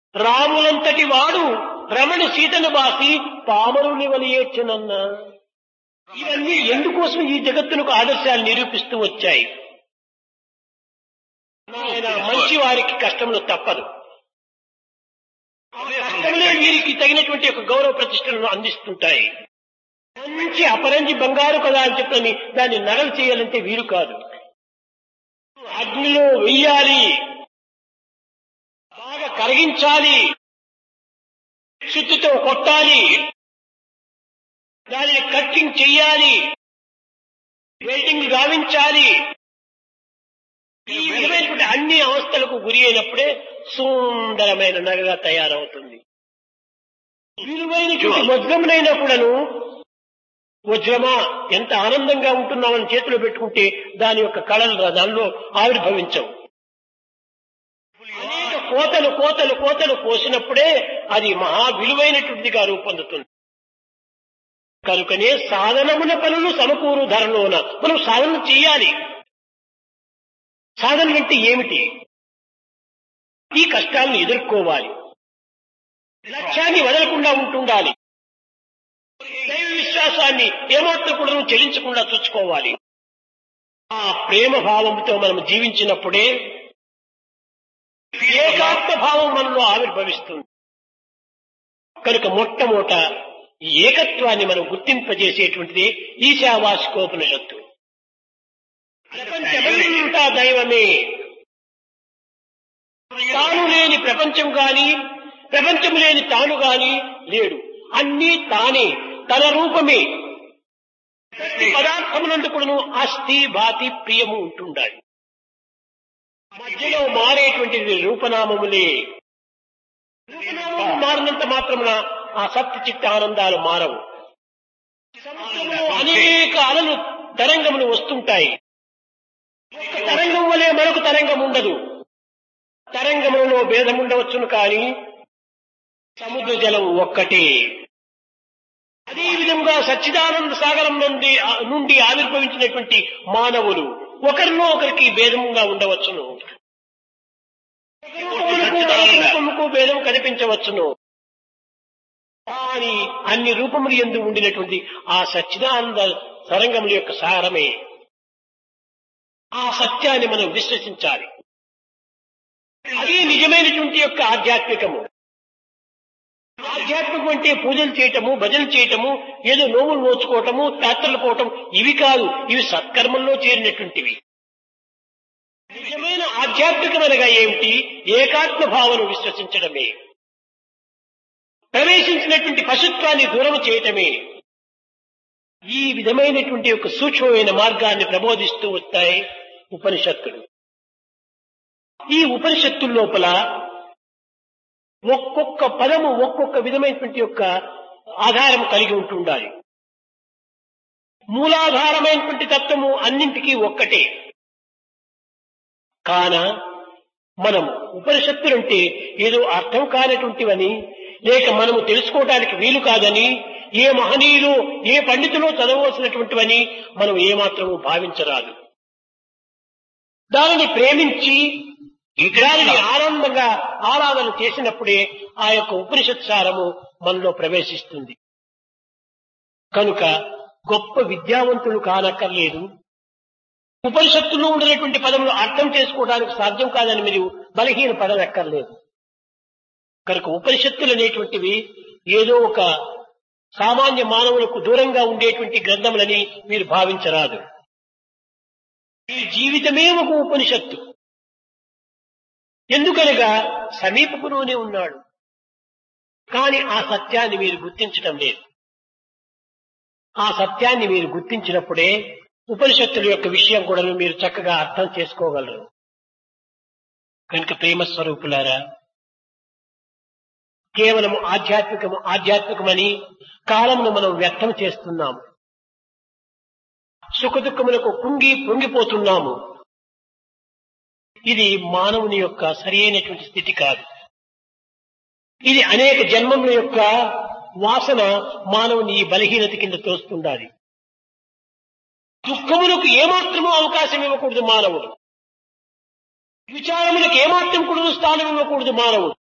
రాములంతటి వాడు రమణి సీతను బాసి పామరుని వలియేచ్చనన్న ఇవన్నీ ఎందుకోసం ఈ జగత్తునకు ఆదర్శాలు నిరూపిస్తూ వచ్చాయి ఆయన మంచి వారికి కష్టములు తప్పదు కష్టములే వీరికి తగినటువంటి ఒక గౌరవ ప్రతిష్టలను అందిస్తుంటాయి మంచి అపరంజి బంగారు కదా అని చెప్పని దాన్ని నగలు చేయాలంటే వీలు కాదు అగ్నిలో వెయ్యాలి బాగా కరిగించాలి సుత్తితో కొట్టాలి దానిని కట్టింగ్ చెయ్యాలి వెల్డింగ్ గావించాలి ఈ విధమైనటువంటి అన్ని అవస్థలకు గురి అయినప్పుడే సుందరమైన నగగా తయారవుతుంది విలువైనటువంటి వజ్రమునైనప్పుడను వజ్రమా ఎంత ఆనందంగా ఉంటున్నామని చేతిలో పెట్టుకుంటే దాని యొక్క కళలు దానిలో ఆవిర్భవించవు అనేక కోతలు కోతలు కోతలు కోసినప్పుడే అది మహా విలువైనటువంటిదిగా రూపొందుతుంది కనుకనే సాధనమున పనులు సమకూరు ధరలోన మనం సాధన చేయాలి సాధన అంటే ఏమిటి ఈ కష్టాలను ఎదుర్కోవాలి లక్ష్యాన్ని వదలకుండా ఉంటుండాలి దైవ విశ్వాసాన్ని ఏమాత్రం కూడా చెల్లించకుండా చూసుకోవాలి ఆ ప్రేమ భావంతో మనం జీవించినప్పుడే ఏకాత్మ భావం మనలో ఆవిర్భవిస్తుంది కనుక మొట్టమొదట ఈ ఏకత్వాన్ని మనం గుర్తింపజేసేటువంటిది ఈశావాసికోపనిషత్తు ప్రపంచమంతా దైవమే తాను లేని ప్రపంచం గాని ప్రపంచం లేని తాను గాని లేడు అన్నీ తానే తన రూపమే ప్రతి పదార్థమునందుకును అస్థి భాతి ప్రియము ఉంటుండాలి మధ్యలో మారేటువంటిది రూపనామములే రూపనామము మారినంత మాత్రమున ఆ సత్య చిత్త ఆనందాలు మారవు సముద్రంలో అనేక అలలు తరంగములు వస్తుంటాయి ఒక తరంగం వలె మరొక తరంగం ఉండదు తరంగములలో భేదం ఉండవచ్చును కానీ సముద్ర జలం ఒక్కటే అదే విధంగా సచ్చిదానంద సాగరం నుండి నుండి ఆవిర్భవించినటువంటి మానవులు ఒకరిలో ఒకరికి భేదముగా ఉండవచ్చును రూపములకు భేదం కనిపించవచ్చును కానీ అన్ని రూపములు ఎందు ఉండినటువంటి ఆ సచ్చిదానంద తరంగముల యొక్క సారమే ఆ సత్యాన్ని మనం విశ్వసించాలి అది నిజమైనటువంటి యొక్క ఆధ్యాత్మికము ఆధ్యాత్మికం అంటే పూజలు చేయటము భజనలు చేయటము ఏదో నోములు నోచుకోవటము యాత్రలు పోవటం ఇవి కాదు ఇవి సత్కర్మంలో చేరినటువంటివి నిజమైన ఆధ్యాత్మికమనగా ఏమిటి ఏకాత్మ భావన విశ్వసించడమే ప్రవేశించినటువంటి పశుత్వాన్ని దూరం చేయటమే ఈ విధమైనటువంటి ఒక సూక్ష్మమైన మార్గాన్ని ప్రబోధిస్తూ వస్తాయి ఉపనిషత్తులు ఈ ఉపనిషత్తుల లోపల ఒక్కొక్క పదము ఒక్కొక్క విధమైనటువంటి యొక్క ఆధారం కలిగి ఉంటుండాలి మూలాధారమైనటువంటి తత్వము అన్నింటికీ ఒక్కటే కాన మనం ఉపనిషత్తులంటే ఏదో అర్థం కానటువంటివని లేక మనము తెలుసుకోవడానికి వీలు కాదని ఏ మహనీయులు ఏ పండితులు చదవవలసినటువంటివని మనం ఏమాత్రము భావించరాదు దానిని ప్రేమించి దానిని ఆనందంగా ఆరాధన చేసినప్పుడే ఆ యొక్క ఉపనిషత్ సారము మనలో ప్రవేశిస్తుంది కనుక గొప్ప విద్యావంతులు కానక్కర్లేదు ఉపనిషత్తులో ఉండినటువంటి పదములు అర్థం చేసుకోవడానికి సాధ్యం కాదని మీరు బలహీన పడనక్కర్లేదు కనుక ఉపనిషత్తులు అనేటువంటివి ఏదో ఒక సామాన్య మానవులకు దూరంగా ఉండేటువంటి గ్రంథములని మీరు భావించరాదు ఈ జీవితమే ఒక ఉపనిషత్తు ఎందుకనగా సమీపకులోనే ఉన్నాడు కానీ ఆ సత్యాన్ని మీరు గుర్తించటం లేదు ఆ సత్యాన్ని మీరు గుర్తించినప్పుడే ఉపనిషత్తుల యొక్క విషయం కూడా మీరు చక్కగా అర్థం చేసుకోగలరు కనుక ప్రేమ స్వరూపులారా కేవలం ఆధ్యాత్మికము ఆధ్యాత్మికమని కాలమును మనం వ్యక్తం చేస్తున్నాము సుఖదుఖములకు కుంగి పొంగిపోతున్నాము ఇది మానవుని యొక్క సరైనటువంటి స్థితి కాదు ఇది అనేక జన్మముల యొక్క వాసన మానవుని ఈ బలహీనత కింద తోస్తుండాలి దుఃఖములకు ఏమాత్రమూ అవకాశం ఇవ్వకూడదు మానవుడు విచారములకు ఏమాత్రం కూడా స్థానం ఇవ్వకూడదు మానవుడు